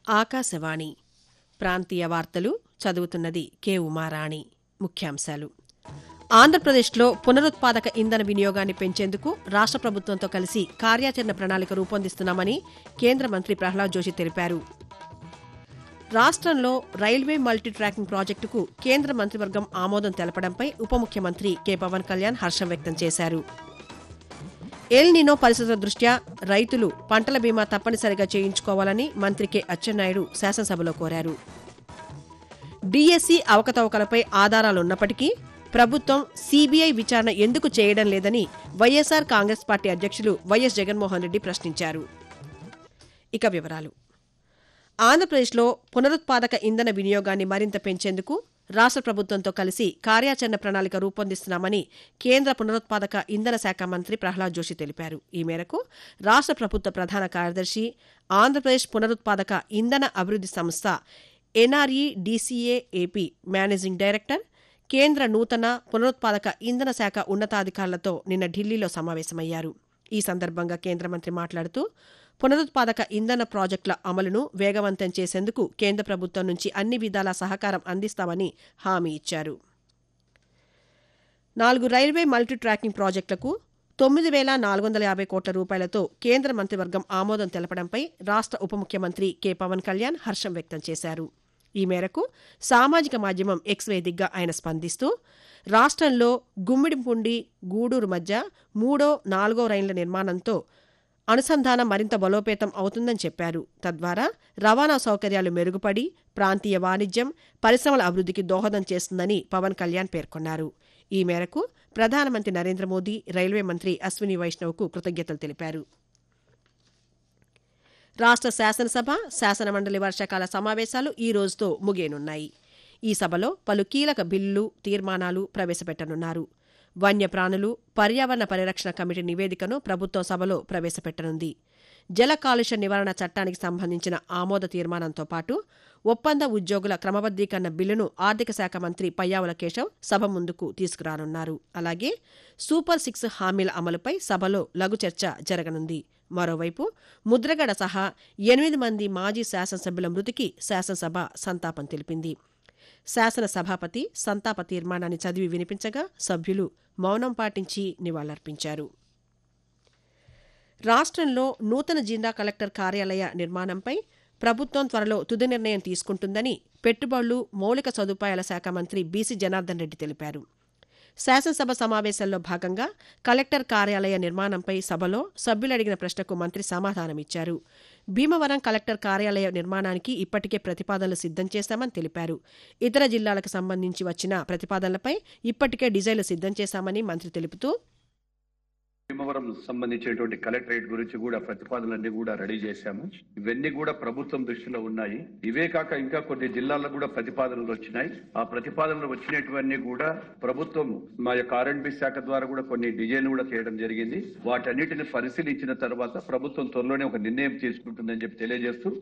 ఆకాశవాణి ప్రాంతీయ వార్తలు చదువుతున్నది కె ఉమారాణి ముఖ్యాంశాలు ఆంధ్రప్రదేశ్లో పునరుత్పాదక ఇంధన వినియోగాన్ని పెంచేందుకు రాష్ట్ర ప్రభుత్వంతో కలిసి కార్యాచరణ ప్రణాళిక రూపొందిస్తున్నామని కేంద్ర మంత్రి ప్రహ్లాద్ జోషి తెలిపారు రాష్ట్రంలో రైల్వే మల్టీ ట్రాకింగ్ ప్రాజెక్టుకు కేంద్ర మంత్రివర్గం ఆమోదం తెలపడంపై ఉప ముఖ్యమంత్రి కె పవన్ కళ్యాణ్ హర్షం వ్యక్తం చేశారు ఎల్ నినో పరిస్థితుల దృష్ట్యా రైతులు పంటల బీమా తప్పనిసరిగా చేయించుకోవాలని మంత్రి కె అచ్చెన్నాయుడు శాసనసభలో కోరారు డీఎస్సీ అవకతవకలపై ఆధారాలున్నప్పటికీ ప్రభుత్వం సీబీఐ విచారణ ఎందుకు చేయడం లేదని వైఎస్సార్ కాంగ్రెస్ పార్టీ అధ్యక్షులు వైఎస్ జగన్మోహన్ రెడ్డి ప్రశ్నించారు ఇక వివరాలు ఆంధ్రప్రదేశ్లో పునరుత్పాదక ఇంధన వినియోగాన్ని మరింత పెంచేందుకు రాష్ట్ర ప్రభుత్వంతో కలిసి కార్యాచరణ ప్రణాళిక రూపొందిస్తున్నామని కేంద్ర పునరుత్పాదక ఇంధన శాఖ మంత్రి ప్రహ్లాద్ జోషి తెలిపారు ఈ మేరకు రాష్ట్ర ప్రభుత్వ ప్రధాన కార్యదర్శి ఆంధ్రప్రదేశ్ పునరుత్పాదక ఇంధన అభివృద్ధి సంస్థ NRE DCA AP managing director కేంద్ర నూతన పునరుత్పాదక ఇంధన శాఖ ఉన్నతాధికారులతో నిన్న ఢిల్లీలో సమావేశమయ్యారు ఈ సందర్భంగా కేంద్ర మంత్రి మాట్లాడుతూ పునరుత్పాదక ఇంధన ప్రాజెక్టుల అమలును వేగవంతం చేసేందుకు కేంద్ర ప్రభుత్వం నుంచి అన్ని విధాల సహకారం అందిస్తామని హామీ ఇచ్చారు నాలుగు రైల్వే మల్టీ ట్రాకింగ్ ప్రాజెక్టులకు తొమ్మిది వేల నాలుగు వందల యాభై కోట్ల రూపాయలతో కేంద్ర మంత్రివర్గం ఆమోదం తెలపడంపై రాష్ట్ర ఉప ముఖ్యమంత్రి కె పవన్ కళ్యాణ్ హర్షం వ్యక్తం చేశారు ఈ మేరకు సామాజిక మాధ్యమం ఎక్స్ వేదికగా ఆయన స్పందిస్తూ రాష్ట్రంలో గుమ్మిడిపుండి గూడూరు మధ్య మూడో నాలుగో రైళ్ల నిర్మాణంతో అనుసంధానం మరింత బలోపేతం అవుతుందని చెప్పారు తద్వారా రవాణా సౌకర్యాలు మెరుగుపడి ప్రాంతీయ వాణిజ్యం పరిశ్రమల అభివృద్ధికి దోహదం చేస్తుందని పవన్ కళ్యాణ్ పేర్కొన్నారు ఈ మేరకు ప్రధానమంత్రి నరేంద్ర మోదీ రైల్వే మంత్రి అశ్విని వైష్ణవ్కు కృతజ్ఞతలు తెలిపారు రాష్ట్ర శాసనసభ శాసనమండలి వర్షాకాల సమావేశాలు ఈ రోజుతో ముగియనున్నాయి ఈ సభలో పలు కీలక బిల్లులు తీర్మానాలు ప్రవేశపెట్టనున్నారు వన్యప్రాణులు పర్యావరణ పరిరక్షణ కమిటీ నివేదికను ప్రభుత్వం సభలో ప్రవేశపెట్టనుంది జల కాలుష్య నివారణ చట్టానికి సంబంధించిన ఆమోద తీర్మానంతో పాటు ఒప్పంద ఉద్యోగుల క్రమబద్దీకరణ బిల్లును ఆర్థిక శాఖ మంత్రి పయ్యావుల కేశవ్ సభ ముందుకు తీసుకురానున్నారు అలాగే సూపర్ సిక్స్ హామీల అమలుపై సభలో లఘు చర్చ జరగనుంది మరోవైపు ముద్రగడ సహా ఎనిమిది మంది మాజీ శాసనసభ్యుల మృతికి శాసనసభ సంతాపం తెలిపింది శాసన సభాపతి సంతాప తీర్మానాన్ని చదివి వినిపించగా సభ్యులు మౌనం పాటించి నివాళులర్పించారు రాష్ట్రంలో నూతన జిల్లా కలెక్టర్ కార్యాలయ నిర్మాణంపై ప్రభుత్వం త్వరలో తుది నిర్ణయం తీసుకుంటుందని పెట్టుబడులు మౌలిక సదుపాయాల శాఖ మంత్రి బీసీ జనార్దన్ రెడ్డి తెలిపారు శాసనసభ సమావేశంలో భాగంగా కలెక్టర్ కార్యాలయ నిర్మాణంపై సభలో సభ్యులు అడిగిన ప్రశ్నకు మంత్రి సమాధానమిచ్చారు భీమవరం కలెక్టర్ కార్యాలయ నిర్మాణానికి ఇప్పటికే ప్రతిపాదనలు సిద్ధం చేశామని తెలిపారు ఇతర జిల్లాలకు సంబంధించి వచ్చిన ప్రతిపాదనలపై ఇప్పటికే డిజైన్లు సిద్ధం చేశామని మంత్రి తెలుపుతూ భీమవరం సంబంధించినటువంటి కలెక్టరేట్ గురించి కూడా ప్రతిపాదనలన్నీ కూడా రెడీ చేశాము ఇవన్నీ కూడా ప్రభుత్వం దృష్టిలో ఉన్నాయి ఇవే కాక ఇంకా కొన్ని జిల్లాల్లో కూడా ప్రతిపాదనలు వచ్చినాయి ఆ ప్రతిపాదనలు వచ్చినటువన్నీ కూడా ప్రభుత్వం మా యొక్క ఆర్ఎండ్బి శాఖ ద్వారా కూడా కొన్ని డిజైన్ కూడా చేయడం జరిగింది వాటన్నిటిని పరిశీలించిన తర్వాత ప్రభుత్వం త్వరలోనే ఒక నిర్ణయం తీసుకుంటుందని చెప్పి తెలియజేస్తూ